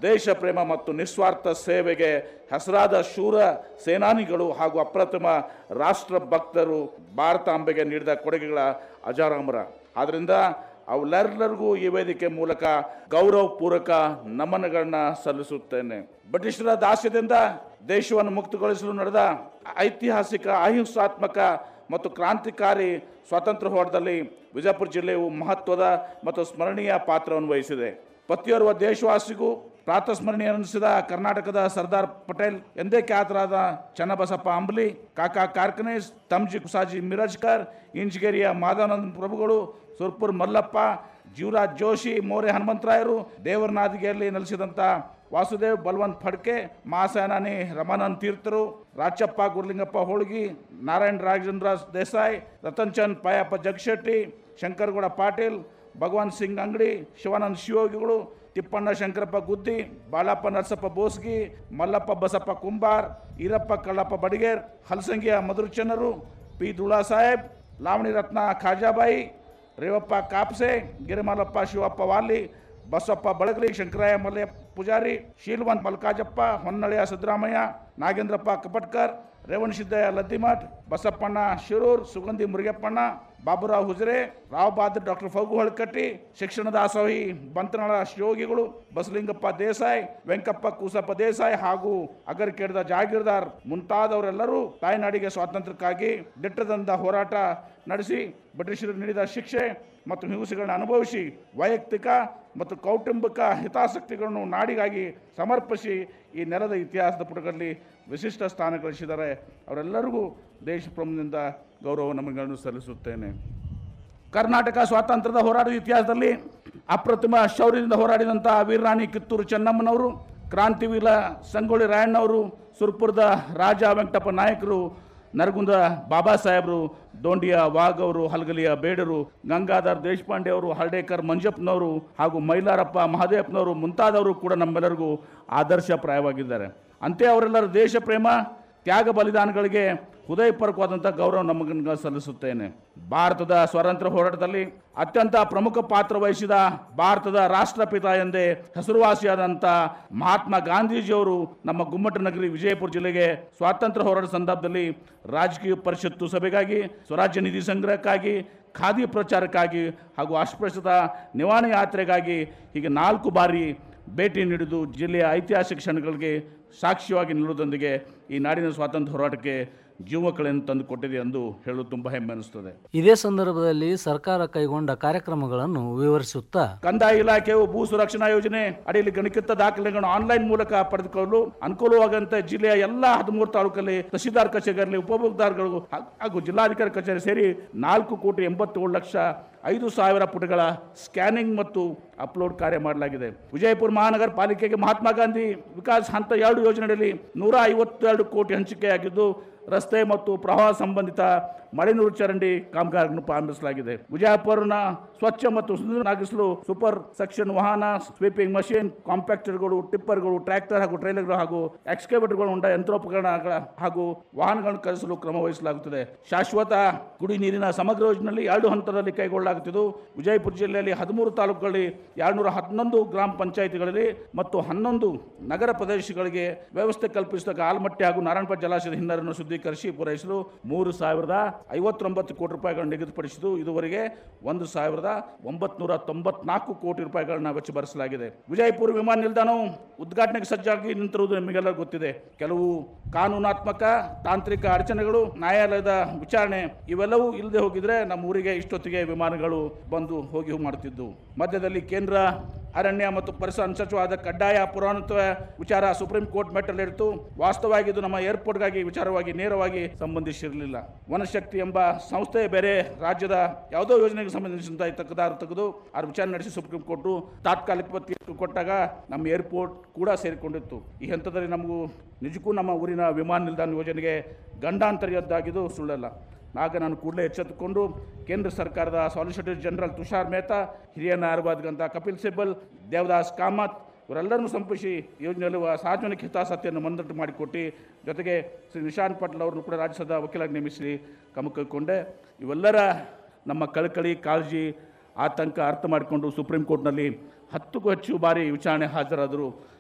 ದೇಶ ಪ್ರೇಮ ಮತ್ತು ನಿಸ್ವಾರ್ಥ ಸೇವೆಗೆ ಹೆಸರಾದ ಶೂರ ಸೇನಾನಿಗಳು ಹಾಗೂ ಅಪ್ರತಿಮ ರಾಷ್ಟ್ರ ಭಕ್ತರು ಭಾರತಾಂಬೆಗೆ ನೀಡಿದ ಕೊಡುಗೆಗಳ ಅಜಾರಾಮರ ಆದ್ದರಿಂದ ಅವೆಲ್ಲರಿಗೂ ಈ ವೇದಿಕೆ ಮೂಲಕ ಗೌರವ ಪೂರ್ವಕ ನಮನಗಳನ್ನ ಸಲ್ಲಿಸುತ್ತೇನೆ ಬ್ರಿಟಿಷರ ದಾಸ್ಯದಿಂದ ದೇಶವನ್ನು ಮುಕ್ತಗೊಳಿಸಲು ನಡೆದ ಐತಿಹಾಸಿಕ ಅಹಿಂಸಾತ್ಮಕ ಮತ್ತು ಕ್ರಾಂತಿಕಾರಿ ಸ್ವಾತಂತ್ರ್ಯ ಹೋರಾಟದಲ್ಲಿ ವಿಜಯಪುರ ಜಿಲ್ಲೆಯು ಮಹತ್ವದ ಮತ್ತು ಸ್ಮರಣೀಯ ಪಾತ್ರವನ್ನು ವಹಿಸಿದೆ ಪ್ರತಿಯೋರ್ವ ದೇಶವಾಸಿಗೂ ಪ್ರಾತಸ್ಮರಣೀಯ ಅನಿಸಿದ ಕರ್ನಾಟಕದ ಸರ್ದಾರ್ ಪಟೇಲ್ ಎಂದೇ ಖ್ಯಾತರಾದ ಚನ್ನಬಸಪ್ಪ ಅಂಬಲಿ ಕಾಕಾ ಕಾರ್ಕನೇಸ್ ತಮ್ಜಿ ಕುಸಾಜಿ ಮಿರಜ್ಕರ್ ಇಂಚಗೇರಿಯ ಮಾಧವಾನಂದ ಪ್ರಭುಗಳು ಸುರ್ಪುರ್ ಮಲ್ಲಪ್ಪ ಜೀವರಾಜ್ ಜೋಶಿ ಮೋರೆ ಹನುಮಂತರಾಯರು ದೇವರನಾದಿಗೆಯಲ್ಲಿ ನೆಲೆಸಿದಂಥ ವಾಸುದೇವ್ ಬಲ್ವಂತ್ ಫಡ್ಕೆ ಮಹಾಸೇನಾನಿ ರಮಾನಂದ್ ತೀರ್ಥರು ರಾಚಪ್ಪ ಗುರ್ಲಿಂಗಪ್ಪ ಹೋಳ್ಗಿ ನಾರಾಯಣ ರಾಜೇಂದ್ರ ದೇಸಾಯಿ ರತನ್ ಚಂದ್ ಪಾಯಪ್ಪ ಜಗಶೆಟ್ಟಿ ಶಂಕರಗೌಡ ಪಾಟೀಲ್ ಭಗವಾನ್ ಸಿಂಗ್ ಅಂಗಡಿ ಶಿವಾನಂದ ಶಿವಯೋಗಿಗಳು ತಿಪ್ಪಣ್ಣ ಶಂಕರಪ್ಪ ಗುದ್ದಿ ಬಾಳಪ್ಪ ನರಸಪ್ಪ ಬೋಸ್ಗಿ ಮಲ್ಲಪ್ಪ ಬಸಪ್ಪ ಕುಂಬಾರ್ ಈರಪ್ಪ ಕಳ್ಳಪ್ಪ ಬಡಿಗೇರ್ ಹಲಸಂಗಿಯ ಮಧುರಚನ್ನರು ಪಿ ದುಳಾ ಸಾಹೇಬ್ ಲಾವಣಿ ರತ್ನ ಖಾಜಾಬಾಯಿ ರೇವಪ್ಪ ಕಾಪ್ಸೆ ಗಿರಿಮಲಪ್ಪ ಶಿವಪ್ಪ ವಾಲಿ ಬಸಪ್ಪ ಬಳಗಲಿ ಶಂಕರಾಯ ಮಲ್ಯ ಪೂಜಾರಿ ಶೀಲವಂತ್ ಮಲ್ಕಾಜಪ್ಪ ಹೊನ್ನಳೆಯ ಸಿದ್ದರಾಮಯ್ಯ ನಾಗೇಂದ್ರಪ್ಪ ಕಪಟ್ಕರ್ ರೇವಣ್ ಸಿದ್ದಯ್ಯ ಲದ್ದಿಮಠ್ ಬಸಪ್ಪಣ್ಣ ಶಿರೂರ್ ಸುಗಂಧಿ ಮುರುಗಪ್ಪಣ್ಣ ಬಾಬುರಾವ್ ಹುಜರೆ ರಾವ್ ಬಹಾದೂರ್ ಡಾಕ್ಟರ್ ಫಗು ಹಳಕಟ್ಟಿ ಶಿಕ್ಷಣದ ಆಸೋಹಿ ಬಂತನಾಳ ಶಿವಯೋಗಿಗಳು ಬಸಲಿಂಗಪ್ಪ ದೇಸಾಯಿ ವೆಂಕಪ್ಪ ಕೂಸಪ್ಪ ದೇಸಾಯಿ ಹಾಗೂ ಅಗರ್ಕೇಡ್ದ ಜಾಗೀರ್ದಾರ್ ಮುಂತಾದವರೆಲ್ಲರೂ ತಾಯ್ನಾಡಿಗೆ ಸ್ವಾತಂತ್ರ್ಯಕ್ಕಾಗಿ ದಿಟ್ಟದಂತ ಹೋರಾಟ ನಡೆಸಿ ಬ್ರಿಟಿಷರು ನೀಡಿದ ಶಿಕ್ಷೆ ಮತ್ತು ಹಿಂಸೆಗಳನ್ನು ಅನುಭವಿಸಿ ವೈಯಕ್ತಿಕ ಮತ್ತು ಕೌಟುಂಬಿಕ ಹಿತಾಸಕ್ತಿಗಳನ್ನು ನಾಡಿಗಾಗಿ ಸಮರ್ಪಿಸಿ ಈ ನೆಲದ ಇತಿಹಾಸದ ಪುಟಗಳಲ್ಲಿ ವಿಶಿಷ್ಟ ಸ್ಥಾನ ಗಳಿಸಿದ್ದಾರೆ ಅವರೆಲ್ಲರಿಗೂ ದೇಶ ಪ್ರೇಮದಿಂದ ಗೌರವ ನಮಗಳನ್ನು ಸಲ್ಲಿಸುತ್ತೇನೆ ಕರ್ನಾಟಕ ಸ್ವಾತಂತ್ರ್ಯದ ಹೋರಾಟದ ಇತಿಹಾಸದಲ್ಲಿ ಅಪ್ರತಿಮ ಶೌರ್ಯದಿಂದ ಹೋರಾಡಿದಂಥ ವೀರರಾಣಿ ಕಿತ್ತೂರು ಚೆನ್ನಮ್ಮನವರು ಕ್ರಾಂತಿವೀರ ಸಂಗೊಳ್ಳಿ ರಾಯಣ್ಣವರು ಸುರ್ಪುರದ ರಾಜ ವೆಂಕಟಪ್ಪ ನಾಯಕರು ನರಗುಂದ ಬಾಬಾ ಸಾಹೇಬರು ದೋಂಡಿಯ ವಾಘ್ ಅವರು ಹಲಗಲಿಯ ಬೇಡರು ಗಂಗಾಧರ್ ದೇಶಪಾಂಡೆ ಅವರು ಹರ್ಡೇಕರ್ ಮಂಜಪ್ಪನವರು ಹಾಗೂ ಮೈಲಾರಪ್ಪ ಮಹದೇವಪ್ಪನವರು ಮುಂತಾದವರು ಕೂಡ ನಮ್ಮೆಲ್ಲರಿಗೂ ಆದರ್ಶಪ್ರಾಯವಾಗಿದ್ದಾರೆ ಅಂತೆ ಅವರೆಲ್ಲರ ದೇಶ ಪ್ರೇಮ ತ್ಯಾಗ ಬಲಿದಾನಗಳಿಗೆ ಹೃದಯಪೂರ್ವಕವಾದಂಥ ಗೌರವ ನಮಗೆ ಸಲ್ಲಿಸುತ್ತೇನೆ ಭಾರತದ ಸ್ವಾತಂತ್ರ್ಯ ಹೋರಾಟದಲ್ಲಿ ಅತ್ಯಂತ ಪ್ರಮುಖ ಪಾತ್ರ ವಹಿಸಿದ ಭಾರತದ ರಾಷ್ಟ್ರಪಿತ ಎಂದೇ ಹೆಸರುವಾಸಿಯಾದಂಥ ಮಹಾತ್ಮ ಗಾಂಧೀಜಿಯವರು ನಮ್ಮ ಗುಮ್ಮಟನಗರಿ ವಿಜಯಪುರ ಜಿಲ್ಲೆಗೆ ಸ್ವಾತಂತ್ರ್ಯ ಹೋರಾಟ ಸಂದರ್ಭದಲ್ಲಿ ರಾಜಕೀಯ ಪರಿಷತ್ತು ಸಭೆಗಾಗಿ ಸ್ವರಾಜ್ಯ ನಿಧಿ ಸಂಗ್ರಹಕ್ಕಾಗಿ ಖಾದಿ ಪ್ರಚಾರಕ್ಕಾಗಿ ಹಾಗೂ ಅಸ್ಪೃಶ್ಯತಾ ನಿವಾರಣೆ ಯಾತ್ರೆಗಾಗಿ ಹೀಗೆ ನಾಲ್ಕು ಬಾರಿ ಭೇಟಿ ನೀಡಿದ್ದು ಜಿಲ್ಲೆಯ ಐತಿಹಾಸಿಕ ಕ್ಷಣಗಳಿಗೆ ಸಾಕ್ಷಿಯಾಗಿ ನಿಲ್ಲುವುದೊಂದಿಗೆ ಈ ನಾಡಿನ ಸ್ವಾತಂತ್ರ್ಯ ಹೋರಾಟಕ್ಕೆ ಜೀವಕಳೆಯನ್ನು ತಂದು ಕೊಟ್ಟಿದೆ ಎಂದು ಹೇಳಲು ತುಂಬ ಹೆಮ್ಮೆ ಅನಿಸುತ್ತದೆ ಇದೇ ಸಂದರ್ಭದಲ್ಲಿ ಸರ್ಕಾರ ಕೈಗೊಂಡ ಕಾರ್ಯಕ್ರಮಗಳನ್ನು ವಿವರಿಸುತ್ತಾ ಕಂದಾಯ ಇಲಾಖೆಯು ಭೂ ಸುರಕ್ಷಣಾ ಯೋಜನೆ ಅಡಿಯಲ್ಲಿ ಗಣಕೀಯ ದಾಖಲೆಗಳನ್ನು ಆನ್ಲೈನ್ ಮೂಲಕ ಪಡೆದುಕೊಳ್ಳಲು ಅನುಕೂಲವಾಗಂತೆ ಜಿಲ್ಲೆಯ ಎಲ್ಲ ಹದಿಮೂರು ತಾಲೂಕಲ್ಲಿ ತಹಸೀಲ್ದಾರ್ ಕಚೇರಿಯಲ್ಲಿ ಉಪಭೋಕ್ತಾರಗಳು ಹಾಗೂ- ಹಾಗೂ ಜಿಲ್ಲಾಧಿಕಾರಿ ಕಚೇರಿ ಸೇರಿ ನಾಲ್ಕು ಕೋಟಿ ಎಂಬತ್ತೇಳು ಲಕ್ಷ ಐದು ಸಾವಿರ ಪುಟಗಳ ಸ್ಕ್ಯಾನಿಂಗ್ ಮತ್ತು ಅಪ್ಲೋಡ್ ಕಾರ್ಯ ಮಾಡಲಾಗಿದೆ ವಿಜಯಪುರ ಮಹಾನಗರ ಪಾಲಿಕೆಗೆ ಮಹಾತ್ಮ ಗಾಂಧಿ ವಿಕಾಸ್ ಹಂತ ಎರಡು ಯೋಜನೆಯಲ್ಲಿ ನೂರ ಐವತ್ತೆರಡು ಕೋಟಿ ಹಂಚಿಕೆಯಾಗಿದ್ದು ರಸ್ತೆ ಮತ್ತು ಪ್ರವಾಹ ಸಂಬಂಧಿತ ಮಳೆನೀರು ಚರಂಡಿ ಕಾಮಗಾರಿಯನ್ನು ಪ್ರಾರಂಭಿಸಲಾಗಿದೆ ವಿಜಯಪುರನ ಸ್ವಚ್ಛ ಮತ್ತು ಸುಂದರನಾಗಿಸಲು ಸೂಪರ್ ಸೆಕ್ಷನ್ ವಾಹನ ಸ್ವೀಪಿಂಗ್ ಮಷೀನ್ ಕಾಂಪ್ಯಾಕ್ಟರ್ಗಳು ಟಿಪ್ಪರ್ಗಳು ಟ್ರ್ಯಾಕ್ಟರ್ ಹಾಗೂ ಟ್ರೈಲರ್ಗಳು ಹಾಗೂ ಎಕ್ಸ್ಕೇವೇಟರ್ಗಳು ಉಂಡ ಯಂತ್ರೋಪಕರಣಗಳ ಹಾಗೂ ವಾಹನಗಳನ್ನು ಕಳಿಸಲು ಕ್ರಮ ವಹಿಸಲಾಗುತ್ತದೆ ಶಾಶ್ವತ ಕುಡಿ ನೀರಿನ ಸಮಗ್ರ ಯೋಜನೆಯಲ್ಲಿ ಎರಡು ಹಂತದಲ್ಲಿ ಕೈಗೊಳ್ಳಲಾಗುತ್ತಿದ್ದು ವಿಜಯಪುರ ಜಿಲ್ಲೆಯಲ್ಲಿ ಹದಿಮೂರು ತಾಲೂಕುಗಳಲ್ಲಿ ಎರಡ್ನೂರ ಹನ್ನೊಂದು ಗ್ರಾಮ ಪಂಚಾಯಿತಿಗಳಲ್ಲಿ ಮತ್ತು ಹನ್ನೊಂದು ನಗರ ಪ್ರದೇಶಗಳಿಗೆ ವ್ಯವಸ್ಥೆ ಕಲ್ಪಿಸಿದಾಗ ಆಲ್ಮಟ್ಟಿ ಹಾಗೂ ನಾರಾಯಣಪುರ ಜಲಾಶಯದ ಹಿನ್ನೀರನ್ನು ಶುದ್ಧೀಕರಿಸಿ ಪೂರೈಸಲು ಮೂರು ಸಾವಿರದ ಐವತ್ತೊಂಬತ್ತು ಕೋಟಿ ರೂಪಾಯಿಗಳನ್ನು ನಿಗದಿಪಡಿಸಿದ್ದು ಇದುವರೆಗೆ ಒಂದು ಸಾವಿರದ ಒಂಬತ್ನೂರ ತೊಂಬತ್ನಾಲ್ಕು ಕೋಟಿ ರೂಪಾಯಿಗಳನ್ನ ವೆಚ್ಚ ಭರಿಸಲಾಗಿದೆ ವಿಜಯಪುರ ವಿಮಾನ ನಿಲ್ದಾಣವು ಉದ್ಘಾಟನೆಗೆ ಸಜ್ಜಾಗಿ ನಿಂತಿರುವುದು ನಿಮಗೆಲ್ಲರಿಗೂ ಗೊತ್ತಿದೆ ಕೆಲವು ಕಾನೂನಾತ್ಮಕ ತಾಂತ್ರಿಕ ಅಡಚಣೆಗಳು ನ್ಯಾಯಾಲಯದ ವಿಚಾರಣೆ ಇವೆಲ್ಲವೂ ಇಲ್ಲದೆ ಹೋಗಿದ್ರೆ ನಮ್ಮ ಊರಿಗೆ ಇಷ್ಟೊತ್ತಿಗೆ ವಿಮಾನಗಳು ಬಂದು ಹೋಗಿ ಮಾಡುತ್ತಿದ್ದು ಮಧ್ಯದಲ್ಲಿ ಕೇಂದ್ರ ಅರಣ್ಯ ಮತ್ತು ಪರಿಸರ ಸಚಿವಾದ ಕಡ್ಡಾಯ ಪುರಾಣತ್ವ ವಿಚಾರ ಸುಪ್ರೀಂ ಕೋರ್ಟ್ ಮೆಟ್ಟಲೇರಿತು ವಾಸ್ತವವಾಗಿ ಇದು ನಮ್ಮ ಏರ್ಪೋರ್ಟ್ಗಾಗಿ ವಿಚಾರವಾಗಿ ನೇರವಾಗಿ ಸಂಬಂಧಿಸಿರಲಿಲ್ಲ ವನಶಕ್ತಿ ಎಂಬ ಸಂಸ್ಥೆ ಬೇರೆ ರಾಜ್ಯದ ಯಾವುದೋ ಯೋಜನೆಗೆ ಸಂಬಂಧಿಸಿದಂತ ತಕರಾರು ತೆಗೆದು ಆ ವಿಚಾರಣೆ ನಡೆಸಿ ಸುಪ್ರೀಂ ಕೋರ್ಟು ತಾತ್ಕಾಲಿಕ ತೀರ್ಪು ಕೊಟ್ಟಾಗ ನಮ್ಮ ಏರ್ಪೋರ್ಟ್ ಕೂಡ ಸೇರಿಕೊಂಡಿತ್ತು ಈ ಹಂತದಲ್ಲಿ ನಮಗೂ ನಿಜಕ್ಕೂ ನಮ್ಮ ಊರಿನ ವಿಮಾನ ನಿಲ್ದಾಣ ಯೋಜನೆಗೆ ಗಂಡಾಂತರ್ಯದ್ದಾಗಿದ್ದು ಸುಳ್ಳಲ್ಲ ಆಗ ನಾನು ಕೂಡಲೇ ಎಚ್ಚೆತ್ತುಕೊಂಡು ಕೇಂದ್ರ ಸರ್ಕಾರದ ಸಾಲಿಸಿಟರ್ ಜನರಲ್ ತುಷಾರ್ ಮೆಹ್ತಾ ಹಿರಿಯ ನ್ಯಾಯವಾದಿಗಂತ ಕಪಿಲ್ ಸಿಬ್ಬಲ್ ದೇವದಾಸ್ ಕಾಮತ್ ಇವರೆಲ್ಲರನ್ನು ಸಂಪಿಸಿ ಯೋಜನೆಯಲ್ಲಿ ಸಾರ್ವಜನಿಕ ಹಿತಾಸಕ್ತಿಯನ್ನು ಮಂದಟ್ಟು ಮಾಡಿಕೊಟ್ಟು ಜೊತೆಗೆ ಶ್ರೀ ನಿಶಾಂತ್ ಪಾಟೀಲ್ ಅವರನ್ನು ಕೂಡ ರಾಜ್ಯಸಭಾ ವಕೀಲಾಗಿ ನೇಮಿಸಿ ಕ್ರಮ ಕೈಗೊಂಡೆ ಇವೆಲ್ಲರ ನಮ್ಮ ಕಳಕಳಿ ಕಾಳಜಿ ಆತಂಕ ಅರ್ಥ ಮಾಡಿಕೊಂಡು ಸುಪ್ರೀಂ ಕೋರ್ಟ್ನಲ್ಲಿ ಹತ್ತಕ್ಕೂ ಹೆಚ್ಚು ಬಾರಿ ವಿಚಾರಣೆ ಹಾಜರಾದರು